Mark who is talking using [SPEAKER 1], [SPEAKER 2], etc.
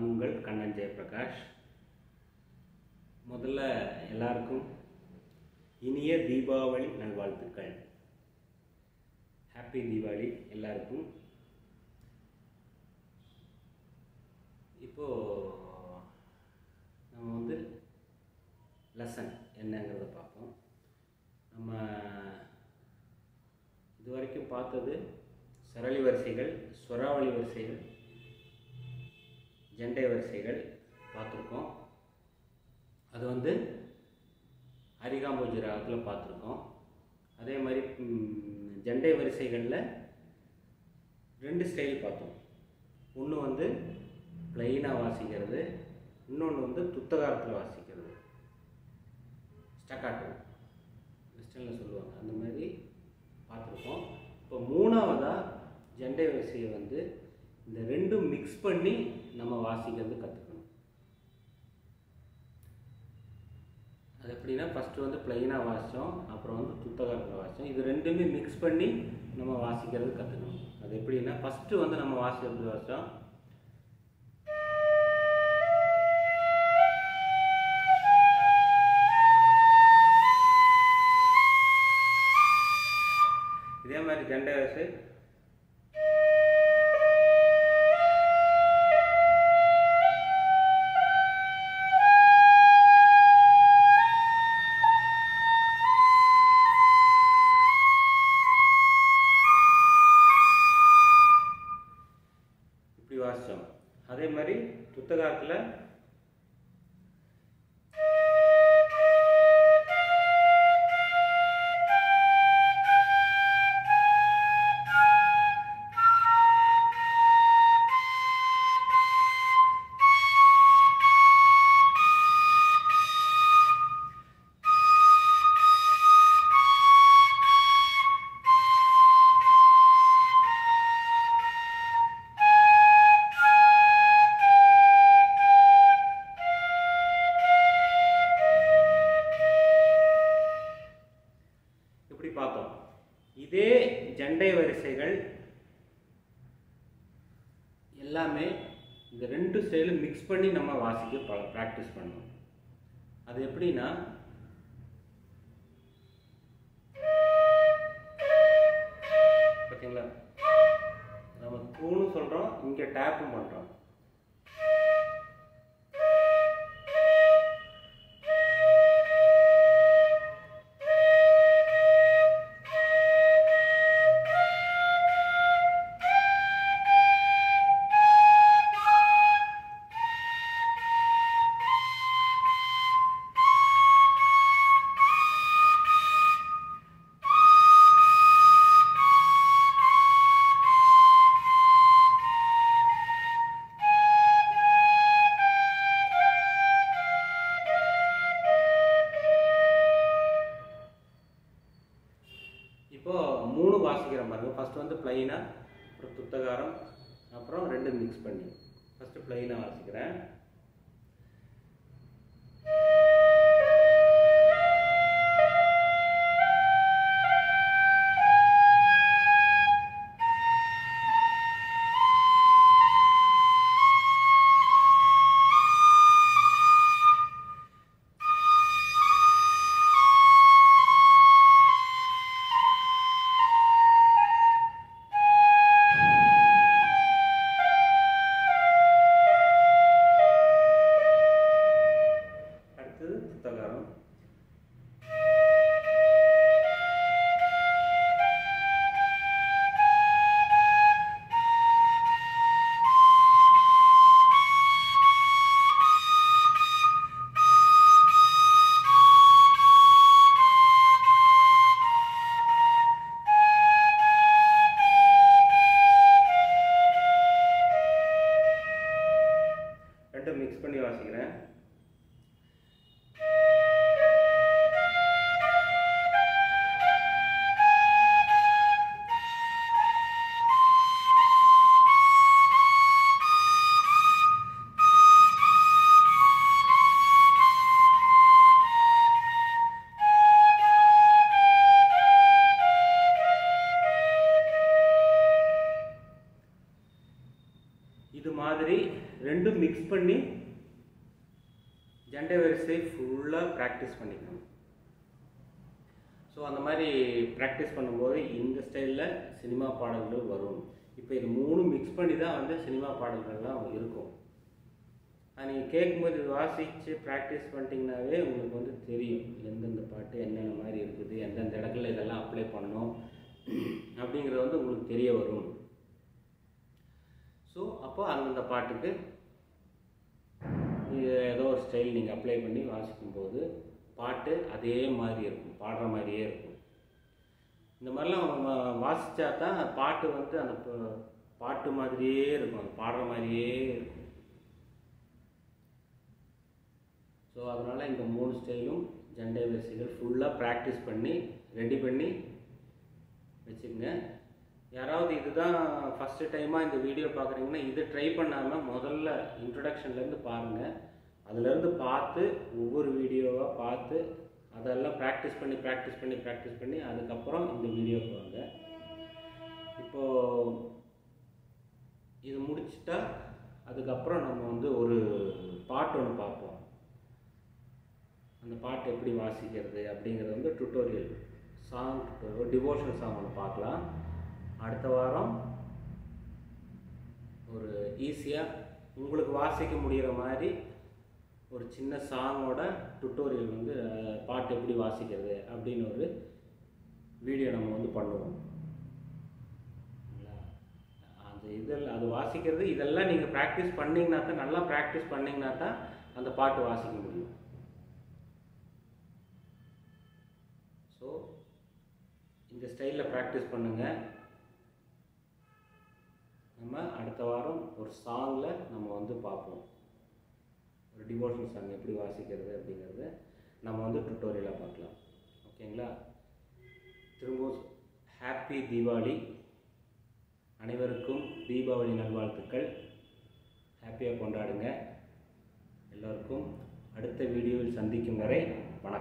[SPEAKER 1] நான் உங்கள் கண்ணன் ஜெயபிரகாஷ் முதல்ல எல்லாருக்கும் இனிய தீபாவளி நல்வாழ்த்துக்கள் ஹாப்பி தீபாவளி எல்லாருக்கும் இப்போது நம்ம வந்து லெசன் என்னங்கிறத பார்ப்போம் நம்ம இது வரைக்கும் பார்த்தது சரளி வரிசைகள் ஸ்வராவளி வரிசைகள் ஜெண்டை வரிசைகள் பார்த்துருக்கோம் அது வந்து அரிகாம்போஜி ராகத்தில் பார்த்துருக்கோம் அதே மாதிரி ம், ஜெண்டை வரிசைகளில் ரெண்டு ஸ்டைல் பார்த்தோம் ஒன்று வந்து பிளைனாக வாசிக்கிறது இன்னொன்று வந்து துத்தகாரத்தில் வாசிக்கிறது ஸ்டக்காட்டோ வெஸ்டர்னில் சொல்லுவாங்க அந்த மாதிரி பார்த்துருக்கோம் இப்போ மூணாவதாக ஜெண்டை வரிசையை வந்து இந்த ரெண்டும் மிக்ஸ் பண்ணி நம்ம வாசிக்கிறது கற்றுக்கணும் அது எப்படின்னா ஃபஸ்ட்டு வந்து பிளைனாக வாசித்தோம் அப்புறம் வந்து துத்தகாரத்தில் வாசித்தோம் இது ரெண்டுமே மிக்ஸ் பண்ணி நம்ம வாசிக்கிறது கற்றுக்கணும் அது எப்படின்னா ஃபஸ்ட்டு வந்து நம்ம வாசிக்கிறது வாசித்தோம் இதே மாதிரி ஜெண்டை வரிசை இப்படி வாசித்தோம் அதே மாதிரி புத்தகத்தில் இப்படி பார்த்தோம் இதே ஜண்டை வரிசைகள் எல்லாமே இந்த ரெண்டு ஸ்டைலும் மிக்ஸ் பண்ணி நம்ம வாசிக்க ப ப்ராக்டிஸ் பண்ணணும் அது எப்படின்னா பார்த்தீங்களா நம்ம தூணு சொல்கிறோம் இங்கே டேப்பும் பண்ணுறோம் இப்போ மூணு வாசிக்கிறோம் பாருங்க ஃபர்ஸ்ட் வந்து பிளைனா அப்புறம் துத்தகாரம் அப்புறம் ரெண்டு மிக்ஸ் பண்ணி ஃபர்ஸ்ட் பிளைனா வாசிக்கிறேன் அடுத்து இது மாதிரி ரெண்டும் மிக்ஸ் பண்ணி ஜண்டை வரிசை ஃபுல்லாக ப்ராக்டிஸ் பண்ணிக்கணும் ஸோ அந்த மாதிரி ப்ராக்டிஸ் பண்ணும்போது இந்த ஸ்டைலில் சினிமா பாடல்கள் வரும் இப்போ இது மூணும் மிக்ஸ் பண்ணி தான் வந்து சினிமா பாடல்கள்லாம் இருக்கும் அது நீங்கள் கேட்கும்போது இது வாசித்து ப்ராக்டிஸ் பண்ணிட்டீங்கன்னாவே உங்களுக்கு வந்து தெரியும் எந்தெந்த பாட்டு என்னென்ன மாதிரி இருக்குது எந்தெந்த இடத்துல இதெல்லாம் அப்ளை பண்ணணும் அப்படிங்கிறது வந்து உங்களுக்கு தெரிய வரும் ஸோ அப்போ அந்தந்த பாட்டுக்கு இது ஏதோ ஒரு ஸ்டைல் நீங்கள் அப்ளை பண்ணி வாசிக்கும்போது பாட்டு அதே மாதிரி இருக்கும் பாடுற மாதிரியே இருக்கும் இந்த மாதிரிலாம் வா- வாசிச்சா தான் பாட்டு வந்து அந்த ப- பாட்டு மாதிரியே இருக்கும் அது பாடுற மாதிரியே இருக்கும் ஸோ அதனால் இந்த மூணு ஸ்டைலும் ஜண்டை வரிசைகள் ஃபுல்லாக ப்ராக்டிஸ் பண்ணி ரெடி பண்ணி வச்சுக்கோங்க யாராவது இதுதான் ஃபஸ்ட்டு டைமாக இந்த வீடியோ பார்க்குறீங்கன்னா இது ட்ரை பண்ணாமல் முதல்ல இன்ட்ரடக்ஷன்லேருந்து பாருங்கள் அதுலேருந்து பார்த்து ஒவ்வொரு வீடியோவாக பார்த்து அதெல்லாம் ப்ராக்டிஸ் பண்ணி ப்ராக்டிஸ் பண்ணி ப்ராக்டிஸ் பண்ணி அதுக்கப்புறம் இந்த வீடியோக்கு வாங்க இப்போது இது முடிச்சிட்டா அதுக்கப்புறம் நம்ம வந்து ஒரு பாட்டு ஒன்று பார்ப்போம் அந்த பாட்டு எப்படி வாசிக்கிறது அப்படிங்கிறது வந்து டுட்டோரியல் சாங் ஒரு டிவோஷனல் சாங் ஒன்று பார்க்கலாம் அடுத்த வாரம் ஒரு ஈஸியாக உங்களுக்கு வாசிக்க முடிகிற மாதிரி ஒரு சின்ன சாங்கோட டுட்டோரியல் வந்து அஹ், பாட்டு எப்படி வாசிக்கிறது அப்படின்னு ஒரு வீடியோ நம்ம வந்து பண்ணுவோம் சரிங்களா? அந்த இதில் அது வாசிக்கிறது இதெல்லாம் நீங்கள் ப்ராக்டிஸ் பண்ணிங்கன்னா தான் நல்லா ப்ராக்டிஸ் பண்ணிங்கன்னா தான் அந்த பாட்டு வாசிக்க முடியும் ஸோ இந்த ஸ்டைலில் ப்ராக்டிஸ் பண்ணுங்கள் நம்ம அடுத்த வாரம் ஒரு சாங்கில் நம்ம வந்து பார்ப்போம் ஒரு டிவோஷனல் சாங் எப்படி வாசிக்கிறது அப்படிங்கிறத நம்ம வந்து டுட்டோரியலாக பார்க்கலாம் ஓகேங்களா திரும்பவும் ஹாப்பி தீபாவளி அனைவருக்கும் தீபாவளி நல்வாழ்த்துக்கள் ஹாப்பியாக கொண்டாடுங்க எல்லோருக்கும் அடுத்த வீடியோவில் சந்திக்கும் வரை வணக்கம்